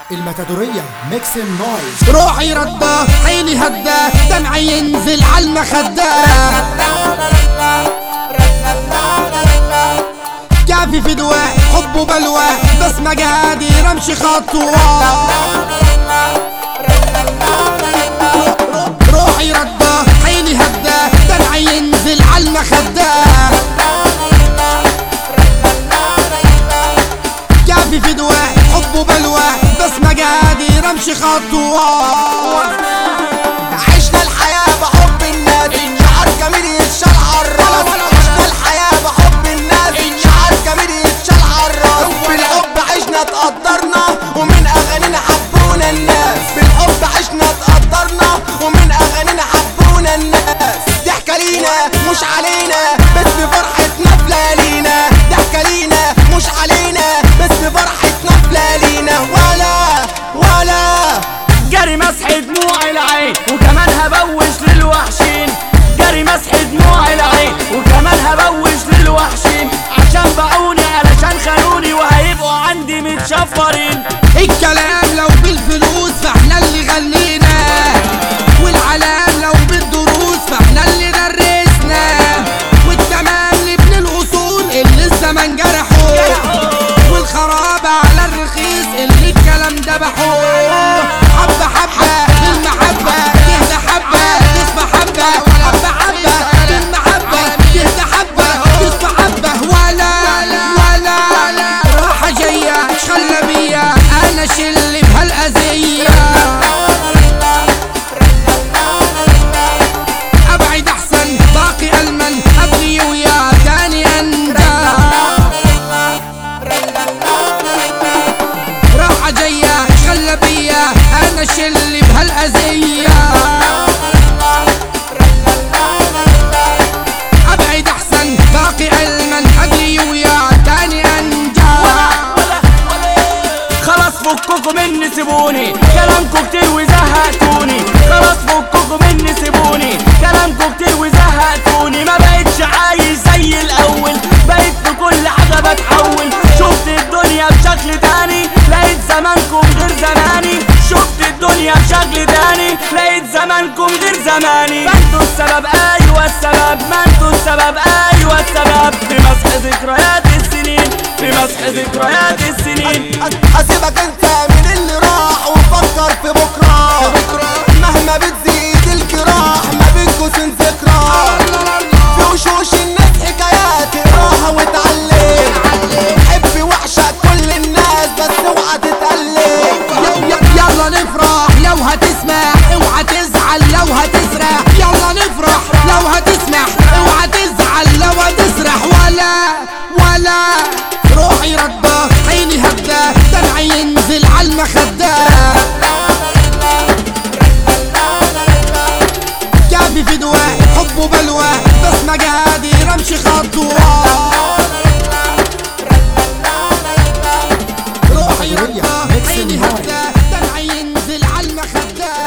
المتادورية ميكس نويز روحي ردة عيني هدة دمعي ينزل عالمخدة كافي فدوة حب وبلوى بس ما قادر امشي خطوة روحي ردة عيني هدة دمعي ينزل عالمخدة كافي فدوة حب وبلوى بس ما قادر امشي خطوة عشنا الحياة بحب الناس شعار جميل يتشال عالراس عشنا الحياة بحب الناس شعار جميل يتشال عالراس بالحب عشنا تقدرنا ومن أغانينا حبونا الناس بالحب عشنا تقدرنا ومن أغانينا حبونا الناس ضحكة لينا مش علينا بس بفرحتنا فلالينا ضحكة لينا مش علينا بس بفرحتنا فلالينا ولا ولا جري مسح دموع العين وكمان هبوش للوحشين جري مسح دموع العين وكمان هبوش للوحشين عشان باعوني علشان خانوني وهيبقوا عندي متشفرين الكلام لو بالفلوس فاحنا اللي غنينا والعلام لو بالدروس فاحنا اللي درسنا والتمام لابن الاصول اللي الزمن جرحه والخراب على الرخيص اللي الكلام ذبحوه حبة حبة للمحبة تهدى حبة تصبح حبة حبة حبة للمحبة تهدى حبة تصبح حبة ولا ولا راحة جاية خلى بيا انا شل بهالأذية ابعد احسن باقي المن ابني ويا تاني انجا راحة جاية خلى بيا انا شل بهالأذية ابعد احسن باقي المن ابني ويا تاني انجا خلاص فككوا مني سيبوني كلامكوا كتير وزهقتوني خلاص فككوا مني سيبوني كلامكوا كتير وزهقتوني ما بقتش عايز زي الاول بقيت في كل حاجه بتحول شفت الدنيا بشكل تاني لقيت زمانكم غير زماني شفت الدنيا بشكل تاني لقيت زمانكم غير زماني فانتوا السبب ايوه السبب ما انتوا السبب ايوه السبب في مسح ذكريات السنين في مسح ذكريات السنين اسيبك انت من اللي راح وفكر في بكره مهما بتزيد الجراح ما بينكوا سن ذكرى في وشوش الناس حكايات اقراها واتعلم حب وعشق كل الناس بس اوعى تتقلب ي- ي- يلا نفرح لو هتسمع اوعى تزعل لو هتسرح يلا نفرح لو هتسمع اوعى تزعل لو هتسرح ولا ولا روحي ردة عيني هدة دمعي ينزل عالمخدة كافي فدوة حب وبلوى بس ما قادر امشي خطوة روحي ردة عيني هدة دمعي ينزل عالمخدة